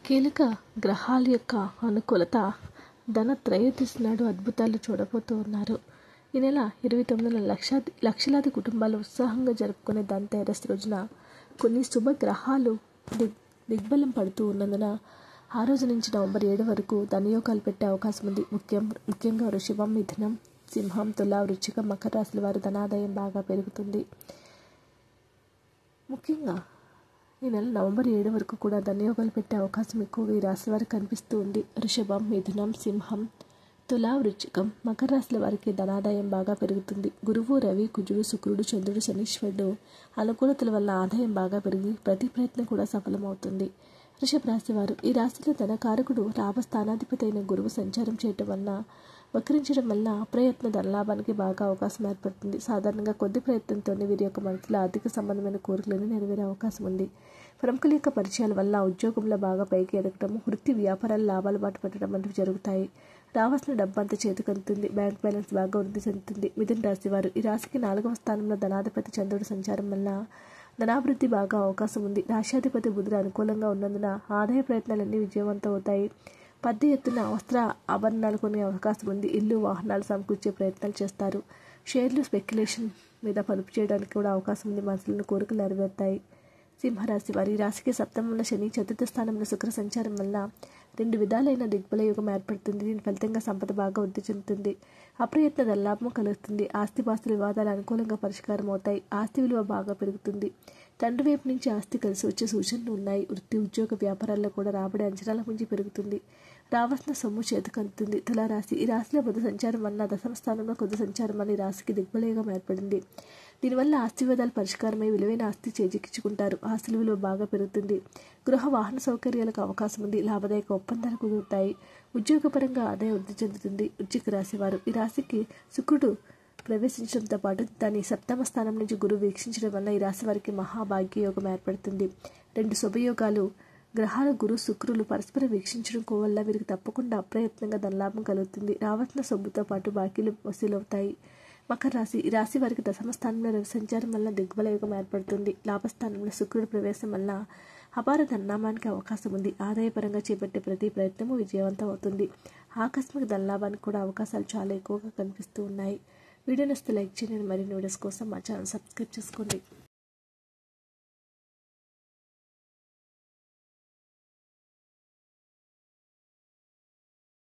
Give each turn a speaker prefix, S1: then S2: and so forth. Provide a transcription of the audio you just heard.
S1: కీలక గ్రహాల యొక్క అనుకూలత ధన త్రయోదశి నాడు అద్భుతాలు చూడబోతూ ఉన్నారు ఈ నెల ఇరవై తొమ్మిదిన లక్షాది లక్షలాది కుటుంబాలు ఉత్సాహంగా జరుపుకునే ధనతేరస్ రోజున కొన్ని శుభ గ్రహాలు దిగ్ దిగ్బలం పడుతూ ఉన్నందున ఆ రోజు నుంచి నవంబర్ ఏడు వరకు ధనయోగాలు పెట్టే అవకాశం ఉంది ముఖ్యం ముఖ్యంగా వృషభం మిథునం సింహం తుల వృచ్చిక మకర రాశుల వారి ధనాదాయం బాగా పెరుగుతుంది ముఖ్యంగా ఈ నెల నవంబర్ ఏడు వరకు కూడా ధనయోగాలు పెట్టే అవకాశం ఎక్కువగా ఈ రాశి వారికి కనిపిస్తూ ఉంది వృషభం మిథునం సింహం తులా వృచ్చికం మకర రాశుల వారికి ధనాదాయం బాగా పెరుగుతుంది గురువు రవి కుజుడు శుక్రుడు చంద్రుడు శనీశ్వరుడు అనుకూలతల వల్ల ఆదాయం బాగా పెరిగి ప్రతి ప్రయత్నం కూడా సఫలమవుతుంది వృషభ రాశి వారు ఈ రాశిలో ధన కారకుడు లాభ స్థానాధిపతి అయిన గురువు సంచారం చేయటం వల్ల వక్రించడం వల్ల ప్రయత్న ధనలాభానికి బాగా అవకాశం ఏర్పడుతుంది సాధారణంగా కొద్ది ప్రయత్నంతోనే వీరి యొక్క మనసులో ఆర్థిక సంబంధమైన కోరికలను నెరవేరే అవకాశం ఉంది ప్రముఖుల యొక్క పరిచయాల వల్ల ఉద్యోగంలో బాగా పైకి ఎదగటం వృత్తి వ్యాపారాలు లాభాలు బాట పెట్టడం వంటివి జరుగుతాయి రావాల్సిన డబ్బంతా చేతికి అందుతుంది బ్యాంక్ బ్యాలెన్స్ బాగా వృద్ధి చెందుతుంది మిథున రాశి వారు ఈ రాశికి నాలుగవ స్థానంలో ధనాధిపతి చంద్రుడి సంచారం వల్ల ధనాభివృద్ధి బాగా అవకాశం ఉంది రాష్ట్రాధిపతి బుధుడు అనుకూలంగా ఉన్నందున ఆదాయ ప్రయత్నాలన్నీ విజయవంతం అవుతాయి పెద్ద ఎత్తున వస్త్ర ఆభరణాలు కొనే అవకాశం ఉంది ఇల్లు వాహనాలు సమకూర్చే ప్రయత్నాలు చేస్తారు షేర్లు స్పెక్యులేషన్ మీద పలుపు చేయడానికి కూడా అవకాశం ఉంది మనసులను కోరికలు నెరవేరుతాయి సింహరాశి వారి రాశికి సప్తమంలో శని చతుర్థ స్థానంలో శుక్ర సంచారం వల్ల రెండు విధాలైన దిగ్బల యుగం ఏర్పడుతుంది దీని ఫలితంగా సంపద బాగా వృద్ధి చెందుతుంది అప్రయత్న ధనలాభం కలుగుతుంది ఆస్తిపాస్తుల వివాదాలు అనుకూలంగా పరిష్కారం అవుతాయి ఆస్తి విలువ బాగా పెరుగుతుంది తండ్రి వైపు నుంచి ఆస్తి కలిసి వచ్చే సూచనలు ఉన్నాయి వృత్తి ఉద్యోగ వ్యాపారాల్లో కూడా రాబడి అంచనాల మించి పెరుగుతుంది రావాల్సిన సొమ్ము చేతికి అందుతుంది తులారాశి ఈ రాశిలో బుధ సంచారం వల్ల దశమ స్థానంలో కొద్ది సంచారం వల్ల ఈ రాశికి దిగ్బలయుగం ఏర్పడింది దీనివల్ల ఆస్తి వివాదాలు పరిష్కారమై విలువైన ఆస్తి చేజిక్కించుకుంటారు ఆస్తుల విలువ బాగా పెరుగుతుంది గృహ వాహన సౌకర్యాలకు అవకాశం ఉంది లాభదాయక ఒప్పందాలు కుదురుతాయి ఉద్యోగపరంగా ఆదాయం వృద్ధి చెందుతుంది వృశ్చిక రాశి వారు ఈ రాశికి శుక్రుడు ప్రవేశించడంతో పాటు దాని సప్తమ స్థానం నుంచి గురువు వీక్షించడం వల్ల ఈ రాశి వారికి మహాభాగ్య యోగం ఏర్పడుతుంది రెండు శుభయోగాలు గ్రహాల గురు శుక్రులు పరస్పరం వీక్షించడం వల్ల వీరికి తప్పకుండా అప్రయత్నంగా ధనలాభం కలుగుతుంది రావాల్సిన సొమ్ముతో పాటు బాకీలు వసూలవుతాయి మకర రాశి ఈ రాశి వారికి దశమ స్థానంలో రవి సంచారం వల్ల దిగ్బల యోగం ఏర్పడుతుంది లాభస్థానంలో శుక్రుడు ప్రవేశం వల్ల అపార ధనలాభానికి అవకాశం ఉంది ఆదాయపరంగా చేపట్టే ప్రతి ప్రయత్నము విజయవంతం అవుతుంది ఆకస్మిక ధనలాభానికి కూడా అవకాశాలు చాలా ఎక్కువగా కనిపిస్తూ ఉన్నాయి వీడియో నస్తే లైక్ చేయండి మరిన్ని వీడియోస్ కోసం మా ఛానల్ సబ్స్క్రైబ్ చేసుకోండి